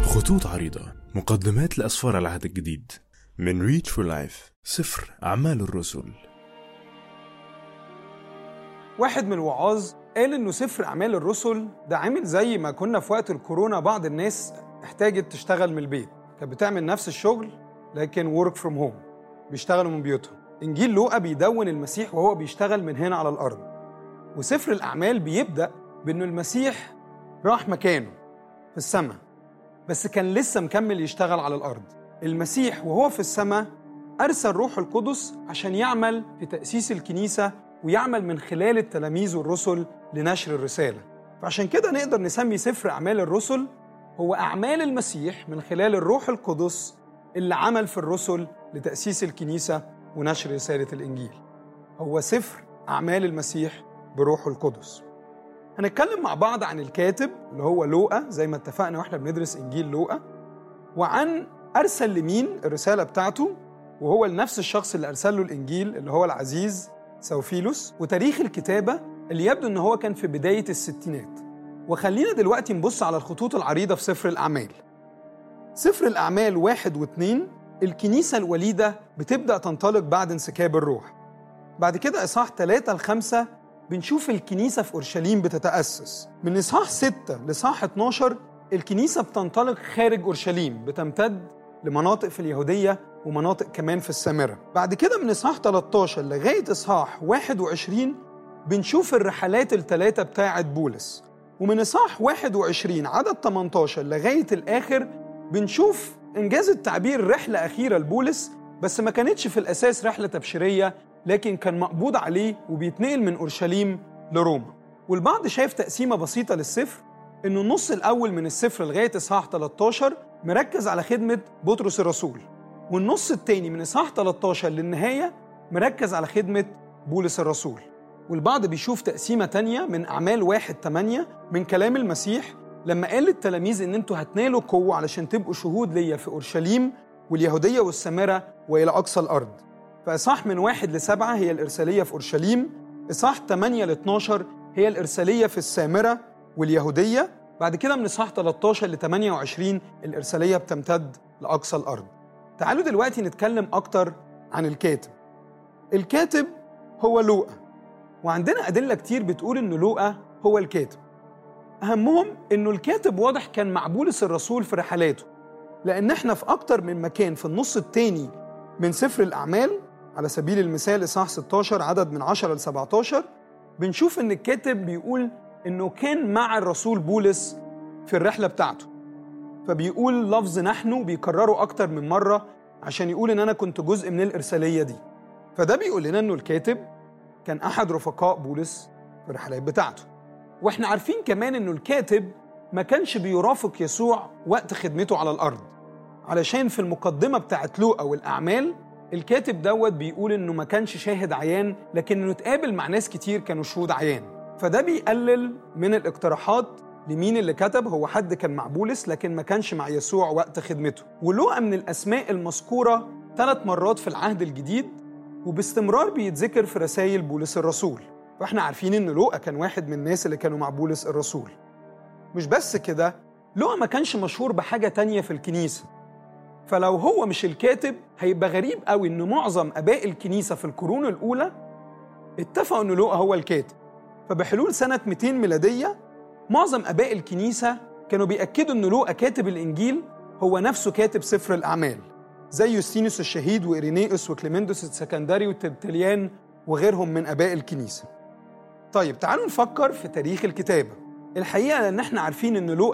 خطوط عريضة مقدمات لأسفار العهد الجديد من ريتش فور لايف سفر أعمال الرسل واحد من الوعاظ قال انه سفر اعمال الرسل ده عامل زي ما كنا في وقت الكورونا بعض الناس احتاجت تشتغل من البيت كانت بتعمل نفس الشغل لكن ورك فروم هوم بيشتغلوا من بيوتهم انجيل لوقا بيدون المسيح وهو بيشتغل من هنا على الارض وسفر الاعمال بيبدا بانه المسيح راح مكانه في السماء بس كان لسه مكمل يشتغل على الارض المسيح وهو في السماء ارسل روح القدس عشان يعمل في تاسيس الكنيسه ويعمل من خلال التلاميذ والرسل لنشر الرساله فعشان كده نقدر نسمي سفر اعمال الرسل هو اعمال المسيح من خلال الروح القدس اللي عمل في الرسل لتاسيس الكنيسه ونشر رساله الانجيل هو سفر اعمال المسيح بروحه القدس هنتكلم مع بعض عن الكاتب اللي هو لوقا زي ما اتفقنا واحنا بندرس انجيل لوقا وعن ارسل لمين الرساله بتاعته وهو لنفس الشخص اللي ارسل له الانجيل اللي هو العزيز سوفيلوس وتاريخ الكتابه اللي يبدو ان هو كان في بدايه الستينات وخلينا دلوقتي نبص على الخطوط العريضه في سفر الاعمال سفر الاعمال واحد واثنين الكنيسه الوليده بتبدا تنطلق بعد انسكاب الروح بعد كده اصحاح ثلاثة لخمسة بنشوف الكنيسة في أورشليم بتتأسس من إصحاح 6 لإصحاح 12 الكنيسة بتنطلق خارج أورشليم بتمتد لمناطق في اليهودية ومناطق كمان في السامرة بعد كده من إصحاح 13 لغاية إصحاح 21 بنشوف الرحلات الثلاثة بتاعة بولس ومن إصحاح 21 عدد 18 لغاية الآخر بنشوف إنجاز التعبير رحلة أخيرة لبولس بس ما كانتش في الأساس رحلة تبشيرية لكن كان مقبوض عليه وبيتنقل من اورشليم لروما والبعض شايف تقسيمه بسيطه للسفر انه النص الاول من السفر لغايه اصحاح 13 مركز على خدمه بطرس الرسول والنص الثاني من اصحاح 13 للنهايه مركز على خدمه بولس الرسول والبعض بيشوف تقسيمه تانية من اعمال واحد 8 من كلام المسيح لما قال للتلاميذ ان انتوا هتنالوا قوه علشان تبقوا شهود ليا في اورشليم واليهوديه والسامره والى اقصى الارض فإصحاح من واحد لسبعة هي الإرسالية في أورشليم إصحاح 8 ل 12 هي الإرسالية في السامرة واليهودية بعد كده من إصحاح 13 ل 28 الإرسالية بتمتد لأقصى الأرض تعالوا دلوقتي نتكلم أكتر عن الكاتب الكاتب هو لوقا وعندنا أدلة كتير بتقول إن لوقا هو الكاتب أهمهم إنه الكاتب واضح كان مع بولس الرسول في رحلاته لأن إحنا في أكتر من مكان في النص التاني من سفر الأعمال على سبيل المثال إصحاح 16 عدد من 10 ل 17 بنشوف إن الكاتب بيقول إنه كان مع الرسول بولس في الرحلة بتاعته فبيقول لفظ نحن بيكرره أكتر من مرة عشان يقول إن أنا كنت جزء من الإرسالية دي فده بيقول لنا إنه الكاتب كان أحد رفقاء بولس في الرحلات بتاعته وإحنا عارفين كمان إنه الكاتب ما كانش بيرافق يسوع وقت خدمته على الأرض علشان في المقدمة بتاعت لوقا والأعمال الكاتب دوت بيقول إنه ما كانش شاهد عيان لكن إنه اتقابل مع ناس كتير كانوا شهود عيان فده بيقلل من الاقتراحات لمين اللي كتب هو حد كان مع بولس لكن ما كانش مع يسوع وقت خدمته ولوقا من الأسماء المذكورة ثلاث مرات في العهد الجديد وباستمرار بيتذكر في رسائل بولس الرسول فاحنا عارفين إن لوقا كان واحد من الناس اللي كانوا مع بولس الرسول مش بس كده لوقا ما كانش مشهور بحاجة تانية في الكنيسة فلو هو مش الكاتب هيبقى غريب قوي ان معظم اباء الكنيسه في القرون الاولى اتفقوا ان لوقا هو الكاتب فبحلول سنه 200 ميلاديه معظم اباء الكنيسه كانوا بياكدوا ان لوقا كاتب الانجيل هو نفسه كاتب سفر الاعمال زي يوستينوس الشهيد وإيرينيوس وكليمندس السكندري وترتليان وغيرهم من اباء الكنيسه طيب تعالوا نفكر في تاريخ الكتابه الحقيقه لان احنا عارفين ان لوقا